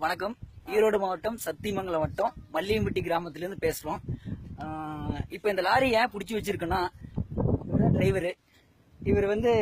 வணக்கம் ஈரோடு மாவட்டம் சத்தியமங்கலம் வட்டம் மல்லியம்பட்டி கிராமத்திலிருந்து பேசுறோம் ஆஹ் இப்ப இந்த லாரி ஏன் பிடிச்சி வச்சிருக்கோன்னா டிரைவர் இவர் வந்து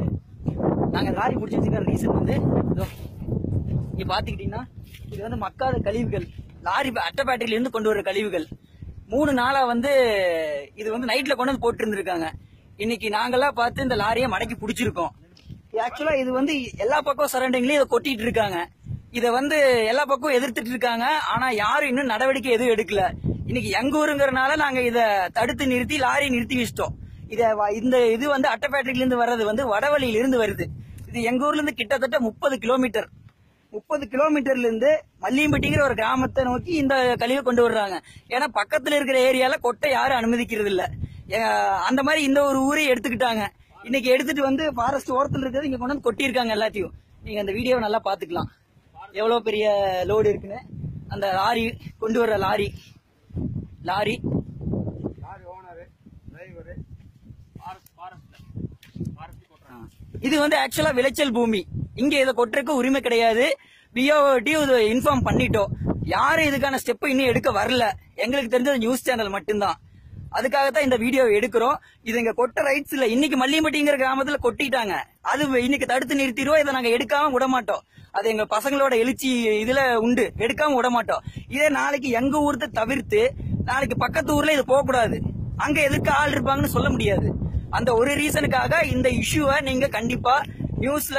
நாங்க லாரி பிடிச்சி வச்சிருக்க ரீசன் வந்து இதோ, இங்க பாத்துக்கிட்டீங்கன்னா இது வந்து மக்காத கழிவுகள் லாரி அட்டை பேட்டரியில இருந்து கொண்டு வர கழிவுகள் மூணு நாளா வந்து இது வந்து நைட்ல கொண்டு வந்து போட்டு இருந்திருக்காங்க இன்னைக்கு நாங்கெல்லாம் பார்த்து இந்த லாரியை மடக்கி பிடிச்சிருக்கோம் ஆக்சுவலா இது வந்து எல்லா பக்கம் சரௌண்டிங்லயும் இதை கொட்டிட்டு இருக்காங்க இத வந்து எல்லா பக்கம் எதிர்த்துட்டு இருக்காங்க ஆனா யாரும் இன்னும் நடவடிக்கை எதுவும் எடுக்கல இன்னைக்கு எங்க ஊருங்கிறனால நாங்க இத தடுத்து நிறுத்தி லாரி நிறுத்தி வச்சிட்டோம் இத வ- இந்த இது வந்து அட்டப்பேட்டையில இருந்து வர்றது வந்து வடவழியில இருந்து வருது இது எங்க ஊர்ல இருந்து கிட்டத்தட்ட முப்பது கிலோமீட்டர் முப்பது கிலோமீட்டர்ல இருந்து மல்லியம்பட்டிங்கிற ஒரு கிராமத்தை நோக்கி இந்த கழிவை கொண்டு வர்றாங்க ஏன்னா பக்கத்துல இருக்கிற ஏரியால கொட்டை யாரும் அனுமதிக்கிறது இல்ல ஏ- அந்த மாதிரி இந்த ஒரு ஊரை எடுத்துக்கிட்டாங்க இன்னைக்கு எடுத்துட்டு வந்து ஃபாரஸ்ட் ஓரத்துல இருக்கிறது இங்க கொண்டு வந்து கொட்டியிருக்காங்க எல்லாத்தையும் நீங்க அந்த வீடியோவை நல்லா பாத்துக்கலாம் எவ்வளவு பெரிய லோடு இருக்குன்னு அந்த லாரி கொண்டு வர்ற lorry lorry lorry owner driver forest ஃபாரஸ்ட்ல ஃபாரஸ்ட் கொட்டுறாங்க இது வந்து ஆக்சுவலா விளைச்சல் பூமி இங்க இதை கொட்டுறதுக்கு உரிமை கிடையாது பிஓடியும் இது இன்ஃபார்ம் பண்ணிட்டோம் யாரும் இதுக்கான ஸ்டெப் இன்னும் எடுக்க வரல எங்களுக்கு தெரிஞ்சது நியூஸ் சேனல் மட்டும்தான் அதுக்காக தான் இந்த வீடியோ எடுக்கிறோம் இது இங்க கொட்ட ரைட்ஸ் இல்ல இன்னைக்கு மல்லியம்பட்டிங்கிற கிராமத்துல கொட்டிட்டாங்க அது இன்னைக்கு தடுத்து நிறுத்திடுவோம் இதை நாங்க எடுக்காம விட மாட்டோம் அது எங்க பசங்களோட எழுச்சி இதுல உண்டு எடுக்காம விட மாட்டோம் இதே நாளைக்கு எங்க ஊர்த்த தவிர்த்து நாளைக்கு பக்கத்து ஊர்ல இது போக கூடாது அங்க எதுக்கு ஆள் இருப்பாங்கன்னு சொல்ல முடியாது அந்த ஒரு ரீசனுக்காக இந்த இஷ்யூவை நீங்க கண்டிப்பா நியூஸ்ல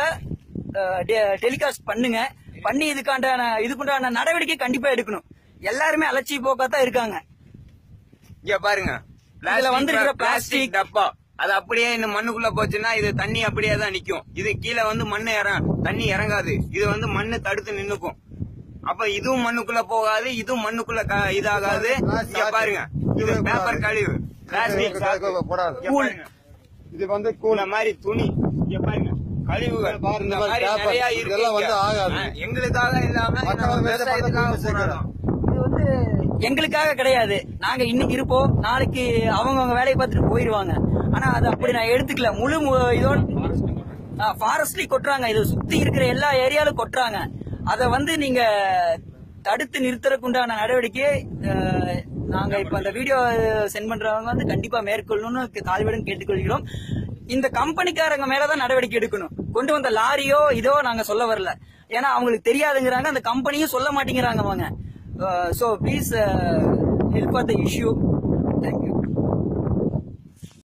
டெலிகாஸ்ட் பண்ணுங்க பண்ணி இதுக்காண்டான இதுக்குண்டான நடவடிக்கை கண்டிப்பா எடுக்கணும் எல்லாருமே அலட்சி போக்காதான் இருக்காங்க இங்க பாருங்க இதுல வந்திருக்கிற பிளாஸ்டிக் plastic- டப்பா அது அப்படியே இந்த மண்ணுக்குள்ள போச்சுன்னா இது தண்ணி அப்படியே தான் நிக்கும் இது கீழே வந்து மண்ணு இற தண்ணி இறங்காது இது வந்து மண்ணு தடுத்து நின்னுக்கும் அப்ப இதுவும் மண்ணுக்குள்ள போகாது இதுவும் மண்ணுக்குள்ள க- இதாகாது இங்க பாருங்க இது பேப்பர் கழிவு பிளாஸ்டிக் சாக்கு. போடாது. இங்க பாருங்க. இது வந்து கூல் இந்த மாதிரி துணி இங்க பாருங்க கழிவுகள் பாருங்க, இந்த இந்த மாதிரி மாதிரி நிறைய paper. இருக்கு இதெல்லாம் வந்து இங்க. ஆகாது. ஆ, எங்களுக்காக இல்லாம மக்கள் நம்ம வேலை பார்க்க விவசாயத்துக்காக தூக்கி சேர்க்கிறோம். போராடுறோம். இது வந்து எங்களுக்காக கிடையாது நாங்க இன்னைக்கு இருப்போம் நாளைக்கு அவங்கவங்க வேலையை பார்த்துட்டு போயிருவாங்க ஆனா அது அப்படி நான் எடுத்துக்கல முழு மு- இதோட ஃபாரஸ்ட்லி கொட்டுறாங்க இது சுத்தி இருக்கிற எல்லா ஏரியாலும் கொட்டுறாங்க அத வந்து நீங்க தடுத்து நிறுத்துறதுக்கு உண்டான நடவடிக்கையை அஹ், நாங்க இப்ப அந்த வீடியோ சென்ட் பண்றவங்க வந்து கண்டிப்பா மேற்கொள்ளணும்னு தாழ்வுடன் கேட்டுக்கொள்கிறோம் இந்த கம்பெனிக்காரங்க மேலதான் நடவடிக்கை எடுக்கணும் கொண்டு வந்த லாரியோ இதோ நாங்க சொல்ல வரல ஏன்னா அவங்களுக்கு தெரியாதுங்கிறாங்க அந்த கம்பெனியும் சொல்ல மாட்டேங்கிறாங்க அவங்க so please help for the issue